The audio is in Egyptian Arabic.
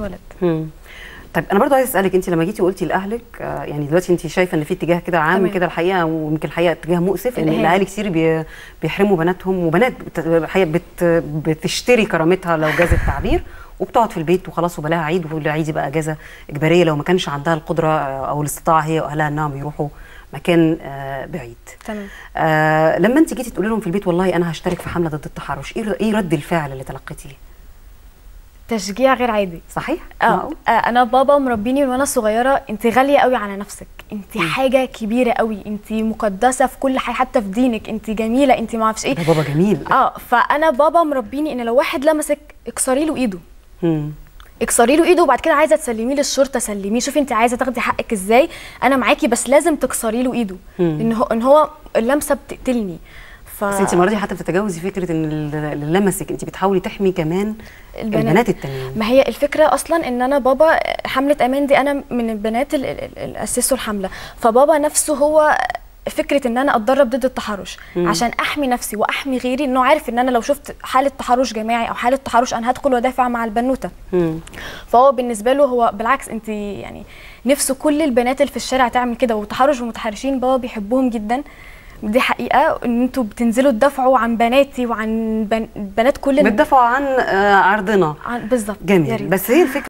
ولد مم. طيب انا برضو عايز اسالك انت لما جيتي قلتي لاهلك آه، يعني دلوقتي انت شايفه ان في اتجاه كده عام تمام. كده الحقيقه ويمكن الحقيقه اتجاه مؤسف ان الإهانة. الاهالي كتير بي بيحرموا بناتهم وبنات بت- الحقيقه بت بتشتري كرامتها لو جاز التعبير وبتقعد في البيت وخلاص وبلاها عيد والعيد يبقى اجازه اجباريه لو ما كانش عندها القدره آه، او الاستطاعه هي واهلها انهم يروحوا مكان آه، بعيد تمام آه لما انت جيتي تقولي لهم في البيت والله انا هشترك في حمله ضد التحرش ايه ايه رد الفعل اللي تلقيتيه تشجيع غير عادي صحيح اه معقول؟ آه، انا بابا مربيني من وانا صغيره انت غاليه قوي على نفسك انت حاجه كبيره قوي انت مقدسه في كل حاجه حتى في دينك انت جميله انت ما اعرفش ايه ده بابا جميل اه فانا بابا مربيني ان لو واحد لمسك اكسري له ايده مم. اكسري له ايده وبعد كده عايزه تسلميه للشرطه سلميه شوفي انت عايزه تاخدي حقك ازاي انا معاكي بس لازم تكسري له ايده مم. ان هو ان هو اللمسه بتقتلني ف بس انت المره دي حتى بتتجاوزي فكره ان اللي لمسك انت بتحاولي تحمي كمان البنات. البنات التانيين ما هي الفكره اصلا ان انا بابا حمله امان دي انا من البنات ال- ال- اللي اسسوا الحمله فبابا نفسه هو فكره ان انا اتدرب ضد التحرش مم. عشان احمي نفسي واحمي غيري انه عارف ان انا لو شفت حاله تحرش جماعي او حاله تحرش انا هدخل وادافع مع البنوته مم. فهو بالنسبه له هو بالعكس انت يعني نفسه كل البنات اللي في الشارع تعمل كده وتحرش المتحرشين بابا بيحبهم جدا دي حقيقه ان انتوا بتنزلوا تدافعوا عن بناتي وعن بن... بنات كل ال- بتدافعوا عن آه، عرضنا عن بالظبط يا جميل ريت. بس هي الفكره